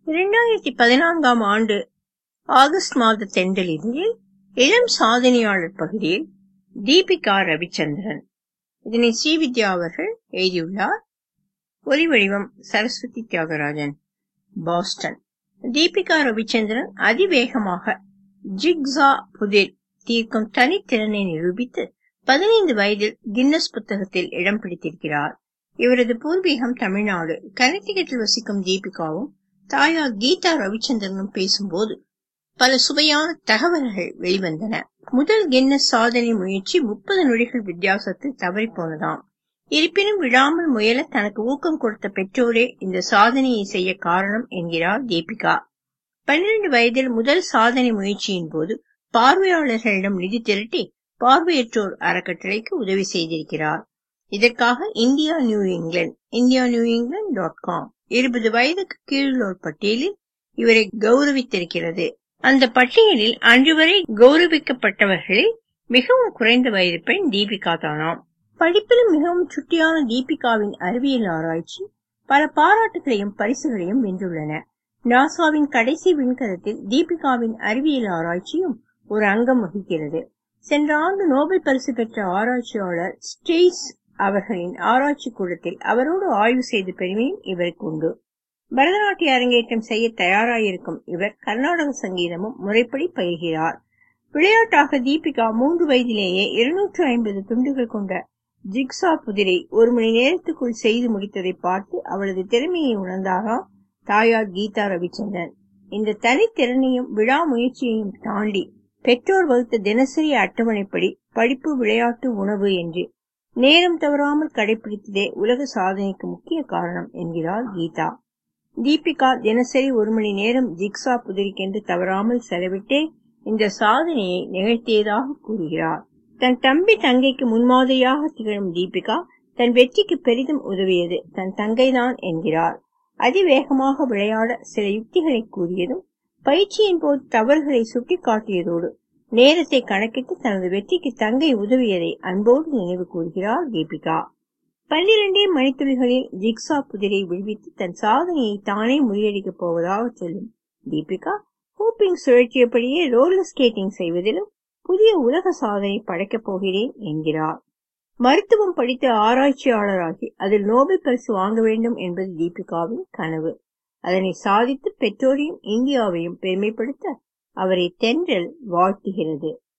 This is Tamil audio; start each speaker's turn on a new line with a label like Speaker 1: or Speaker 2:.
Speaker 1: இரண்டாயிரத்தி பதினான்காம் ஆண்டு ஆகஸ்ட் மாத தென்றலிதழில் இளம் சாதனையாளர் பகுதியில் தீபிகா ரவிச்சந்திரன் இதனை ஸ்ரீவித்யா அவர்கள் எழுதியுள்ளார் ஒலிவடிவம் சரஸ்வதி தியாகராஜன் பாஸ்டன் தீபிகா ரவிச்சந்திரன் அதிவேகமாக ஜிக்ஸா புதிர் தீர்க்கும் தனித்திறனை நிரூபித்து பதினைந்து வயதில் கின்னஸ் புத்தகத்தில் இடம் பிடித்திருக்கிறார் இவரது பூர்வீகம் தமிழ்நாடு கனடிகட்டில் வசிக்கும் தீபிகாவும் தாயார் கீதா ரவிச்சந்திரனும் பேசும்போது பல சுவையான தகவல்கள் வெளிவந்தன முதல் கின்னஸ் சாதனை முயற்சி முப்பது நொடிகள் வித்தியாசத்தில் தவறி போனதாம் இருப்பினும் விடாமல் முயல தனக்கு ஊக்கம் கொடுத்த பெற்றோரே இந்த சாதனையை செய்ய காரணம் என்கிறார் தீபிகா பன்னிரண்டு வயதில் முதல் சாதனை முயற்சியின் போது பார்வையாளர்களிடம் நிதி திரட்டி பார்வையற்றோர் அறக்கட்டளைக்கு உதவி செய்திருக்கிறார் இதற்காக India New England India New England dot com இருபது வயதுக்கு கீழுள்ளோர் பட்டியலில் இவரை கௌரவித்திருக்கிறது அந்த பட்டியலில் அன்று வரை கௌரவிக்கப்பட்டவர்களில் மிகவும் குறைந்த வயது பெண் தீபிகா தானாம் படிப்பிலும் மிகவும் சுட்டியான தீபிகாவின் அறிவியல் ஆராய்ச்சி பல பாராட்டுகளையும் பரிசுகளையும் வென்றுள்ளன நாசாவின் கடைசி விண்கலத்தில் தீபிகாவின் அறிவியல் ஆராய்ச்சியும் ஒரு அங்கம் வகிக்கிறது சென்ற ஆண்டு நோபல் பரிசு பெற்ற ஆராய்ச்சியாளர் ஸ்டீஸ் அவர்களின் ஆராய்ச்சி கூடத்தில் அவரோடு ஆய்வு செய்த பெருமையும் இவருக்கு உண்டு பரதநாட்டிய அரங்கேற்றம் செய்ய தயாராயிருக்கும் இவர் கர்நாடக சங்கீதமும் முறைப்படி பயில்கிறார் விளையாட்டாக தீபிகா மூன்று வயதிலேயே இருநூற்று ஐம்பது துண்டுகள் கொண்ட ஜிக்ஸா புதிரை ஒரு மணி நேரத்துக்குள் செய்து முடித்ததை பார்த்து அவளது திறமையை உணர்ந்தாராம் தாயார் கீதா ரவிச்சந்திரன் இந்த தனித்திறனையும் விடாமுயற்சியையும் தாண்டி பெற்றோர் வகுத்த தினசரி அட்டவணைப்படி படிப்பு விளையாட்டு உணவு என்று நேரம் தவறாமல் கடைபிடித்ததே உலக சாதனைக்கு முக்கிய காரணம் என்கிறார் கீதா தீபிகா தினசரி ஒரு மணி நேரம் ஜிக்ஸா புதிரிக்கென்று தவறாமல் செலவிட்டே இந்த சாதனையை நிகழ்த்தியதாக கூறுகிறார் தன் தம்பி தங்கைக்கு முன்மாதிரியாக திகழும் தீபிகா தன் வெற்றிக்கு பெரிதும் உதவியது தன் தங்கைதான் என்கிறார் அதிவேகமாக விளையாட சில யுக்திகளை கூறியதும் பயிற்சியின் போது தவறுகளை சுட்டிக்காட்டியதோடு நேரத்தை கணக்கிட்டு தனது வெற்றிக்கு தங்கை உதவியதை அன்போடு நினைவு கூறுகிறார் தீபிகா பன்னிரண்டே மணித்துளிகளில் ஜிக்ஸா புதிரை விடுவித்து தன் சாதனையை தானே முறியடிக்கப் போவதாக சொல்லும் தீபிகா ஹூப்பிங் சுழற்றியபடியே ரோலர் ஸ்கேட்டிங் செய்வதிலும் புதிய உலக சாதனை படைக்கப் போகிறேன் என்கிறார் மருத்துவம் படித்த ஆராய்ச்சியாளராகி அதில் நோபல் பரிசு வாங்க வேண்டும் என்பது தீபிகாவின் கனவு அதனை சாதித்து பெற்றோரையும் இந்தியாவையும் பெருமைப்படுத்த அவரை தென்றல் வாழ்த்துகிறது